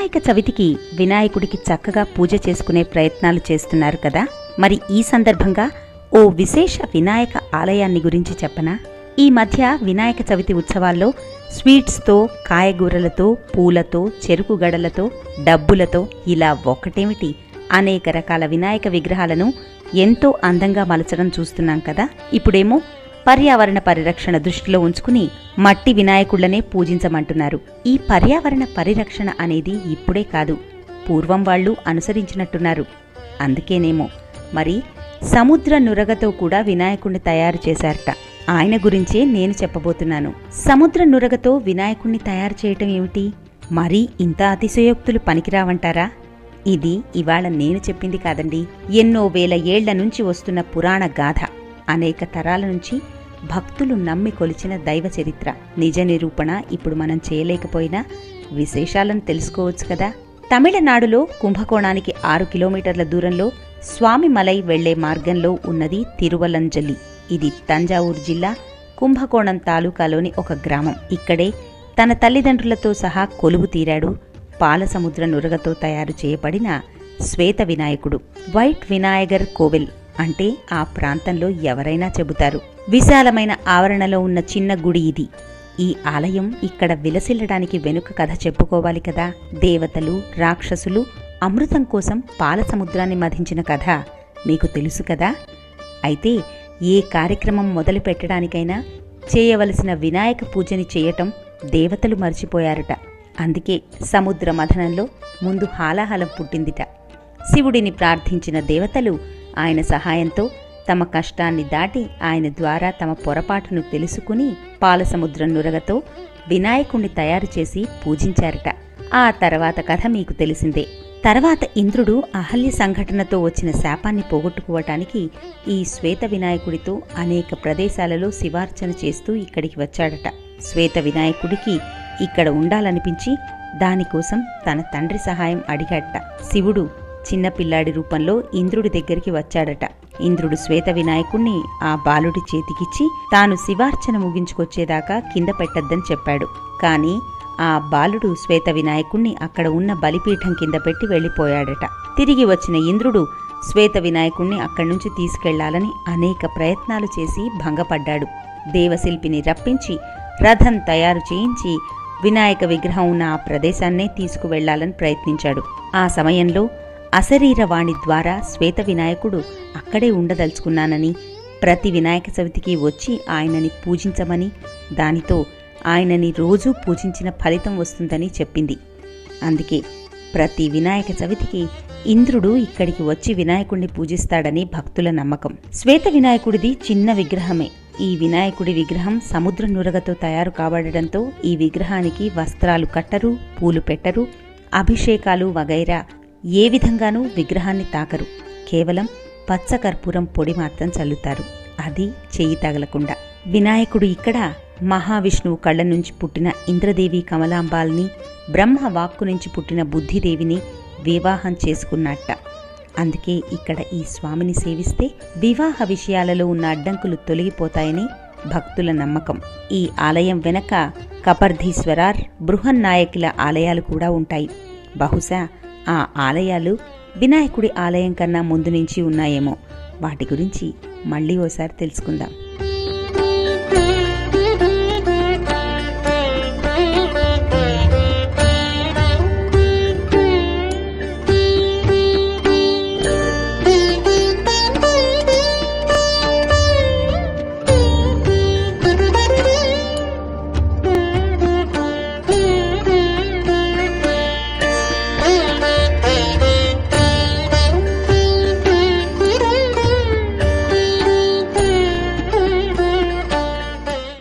వినాయక చవితికి వినాయకుడికి చక్కగా పూజ చేసుకునే ప్రయత్నాలు చేస్తున్నారు కదా మరి ఈ సందర్భంగా ఓ విశేష వినాయక ఆలయాన్ని గురించి చెప్పనా ఈ మధ్య వినాయక చవితి ఉత్సవాల్లో స్వీట్స్తో కాయగూరలతో పూలతో చెరుకు గడలతో డబ్బులతో ఇలా ఒక్కటేమిటి అనేక రకాల వినాయక విగ్రహాలను ఎంతో అందంగా మలచడం చూస్తున్నాం కదా ఇప్పుడేమో పర్యావరణ పరిరక్షణ దృష్టిలో ఉంచుకుని మట్టి వినాయకుళ్లనే పూజించమంటున్నారు ఈ పర్యావరణ పరిరక్షణ అనేది ఇప్పుడే కాదు పూర్వం వాళ్ళు అనుసరించినట్టున్నారు అందుకేనేమో మరి సముద్ర నురగతో కూడా వినాయకుణ్ణి తయారు చేశారట ఆయన గురించే నేను చెప్పబోతున్నాను సముద్ర నురగతో వినాయకుణ్ణి తయారు చేయటం ఏమిటి మరీ ఇంత అతిశయోక్తులు పనికిరావంటారా ఇది ఇవాళ నేను చెప్పింది కాదండి ఎన్నో వేల ఏళ్ల నుంచి వస్తున్న పురాణ గాథ అనేక తరాల నుంచి భక్తులు నమ్మి కొలిచిన దైవ చరిత్ర నిజ నిరూపణ ఇప్పుడు మనం చేయలేకపోయినా విశేషాలను తెలుసుకోవచ్చు కదా తమిళనాడులో కుంభకోణానికి ఆరు కిలోమీటర్ల దూరంలో స్వామిమలై వెళ్లే మార్గంలో ఉన్నది తిరువలంజలి ఇది తంజావూరు జిల్లా కుంభకోణం తాలూకాలోని ఒక గ్రామం ఇక్కడే తన తల్లిదండ్రులతో సహా కొలువు తీరాడు పాలసముద్ర నురగతో తయారు చేయబడిన శ్వేత వినాయకుడు వైట్ వినాయగర్ కోవెల్ అంటే ఆ ప్రాంతంలో ఎవరైనా చెబుతారు విశాలమైన ఆవరణలో ఉన్న చిన్న గుడి ఇది ఈ ఆలయం ఇక్కడ విలసిల్లడానికి వెనుక కథ చెప్పుకోవాలి కదా దేవతలు రాక్షసులు అమృతం కోసం పాల సముద్రాన్ని మధించిన కథ మీకు తెలుసు కదా అయితే ఏ కార్యక్రమం మొదలు పెట్టడానికైనా చేయవలసిన వినాయక పూజని చేయటం దేవతలు మర్చిపోయారట అందుకే సముద్ర మథనంలో ముందు హాలాహలం పుట్టిందిట శివుడిని ప్రార్థించిన దేవతలు ఆయన సహాయంతో తమ కష్టాన్ని దాటి ఆయన ద్వారా తమ పొరపాటును తెలుసుకుని పాలసముద్రం నురగతో వినాయకుణ్ణి తయారు చేసి పూజించారట ఆ తర్వాత కథ మీకు తెలిసిందే తర్వాత ఇంద్రుడు అహల్య సంఘటనతో వచ్చిన శాపాన్ని పోగొట్టుకోవటానికి ఈ శ్వేత వినాయకుడితో అనేక ప్రదేశాలలో శివార్చన చేస్తూ ఇక్కడికి వచ్చాడట శ్వేత వినాయకుడికి ఇక్కడ ఉండాలనిపించి దానికోసం తన తండ్రి సహాయం అడిగాడట శివుడు చిన్నపిల్లాడి రూపంలో ఇంద్రుడి దగ్గరికి వచ్చాడట ఇంద్రుడు శ్వేత వినాయకుణ్ణి ఆ బాలుడి చేతికిచ్చి తాను శివార్చన ముగించుకొచ్చేదాకా కింద పెట్టద్దని చెప్పాడు కాని ఆ బాలుడు శ్వేత వినాయకుణ్ణి అక్కడ ఉన్న బలిపీఠం కింద పెట్టి వెళ్ళిపోయాడట తిరిగి వచ్చిన ఇంద్రుడు శ్వేత వినాయకుణ్ణి అక్కడి నుంచి తీసుకెళ్లాలని అనేక ప్రయత్నాలు చేసి భంగపడ్డాడు దేవశిల్పిని రప్పించి రథం తయారు చేయించి వినాయక విగ్రహం ఉన్న ఆ ప్రదేశాన్నే తీసుకువెళ్లాలని ప్రయత్నించాడు ఆ సమయంలో అశరీరవాణి ద్వారా శ్వేత వినాయకుడు అక్కడే ఉండదలుచుకున్నానని ప్రతి వినాయక చవితికి వచ్చి ఆయనని పూజించమని దానితో ఆయనని రోజూ పూజించిన ఫలితం వస్తుందని చెప్పింది అందుకే ప్రతి వినాయక చవితికి ఇంద్రుడు ఇక్కడికి వచ్చి వినాయకుడిని పూజిస్తాడని భక్తుల నమ్మకం శ్వేత వినాయకుడిది చిన్న విగ్రహమే ఈ వినాయకుడి విగ్రహం సముద్ర నురగతో తయారు కాబడడంతో ఈ విగ్రహానికి వస్త్రాలు కట్టరు పూలు పెట్టరు అభిషేకాలు వగైరా ఏ విధంగానూ విగ్రహాన్ని తాకరు కేవలం పచ్చ కర్పూరం పొడి మాత్రం చల్లుతారు అది చెయ్యి తగలకుండా వినాయకుడు ఇక్కడ మహావిష్ణువు కళ్ళ నుంచి పుట్టిన ఇంద్రదేవి కమలాంబాల్ని బ్రహ్మ వాక్కు నుంచి పుట్టిన బుద్ధిదేవిని వివాహం చేసుకున్నట్ట అందుకే ఇక్కడ ఈ స్వామిని సేవిస్తే వివాహ విషయాలలో ఉన్న అడ్డంకులు తొలగిపోతాయని భక్తుల నమ్మకం ఈ ఆలయం వెనక కపర్ధీశ్వరార్ బృహన్నాయకుల ఆలయాలు కూడా ఉంటాయి బహుశా ఆ ఆలయాలు వినాయకుడి ఆలయం కన్నా ముందు నుంచి ఉన్నాయేమో వాటి గురించి మళ్ళీ ఓసారి తెలుసుకుందాం